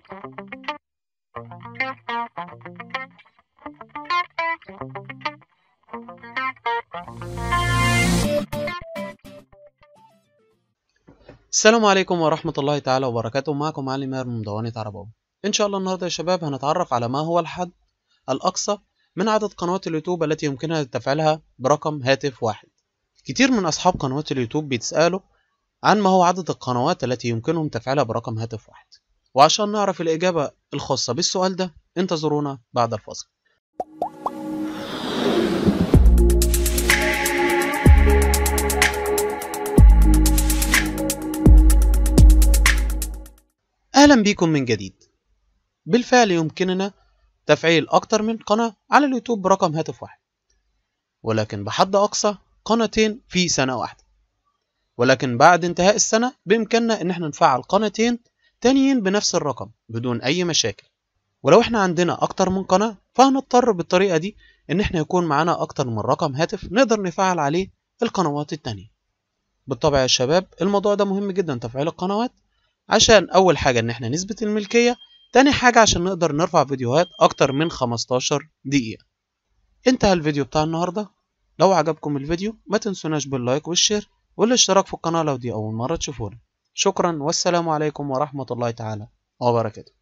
السلام عليكم ورحمة الله تعالى وبركاته معكم علي ماهر من مدونة عرباوي إن شاء الله النهاردة يا شباب هنتعرف على ما هو الحد الأقصى من عدد قنوات اليوتيوب التي يمكننا تفعيلها برقم هاتف واحد كتير من أصحاب قنوات اليوتيوب بيتسألوا عن ما هو عدد القنوات التي يمكنهم تفعيلها برقم هاتف واحد وعشان نعرف الإجابة الخاصة بالسؤال ده انتظرونا بعد الفاصل أهلا بكم من جديد بالفعل يمكننا تفعيل أكتر من قناة على اليوتيوب برقم هاتف واحد ولكن بحد أقصى قناتين في سنة واحدة ولكن بعد انتهاء السنة بإمكاننا إن احنا نفعل قناتين تانيين بنفس الرقم بدون أي مشاكل ولو احنا عندنا أكتر من قناة فهنضطر بالطريقة دي إن احنا يكون معانا أكتر من رقم هاتف نقدر نفعل عليه القنوات التانية بالطبع يا شباب الموضوع ده مهم جدا تفعيل القنوات عشان أول حاجة إن احنا نثبت الملكية تاني حاجة عشان نقدر نرفع فيديوهات أكتر من 15 دقيقة انتهى الفيديو بتاع النهاردة لو عجبكم الفيديو ما تنسوناش باللايك والشير والاشتراك في القناة لو دي أول مرة تشوفونا شكرا والسلام عليكم ورحمة الله تعالى وبركاته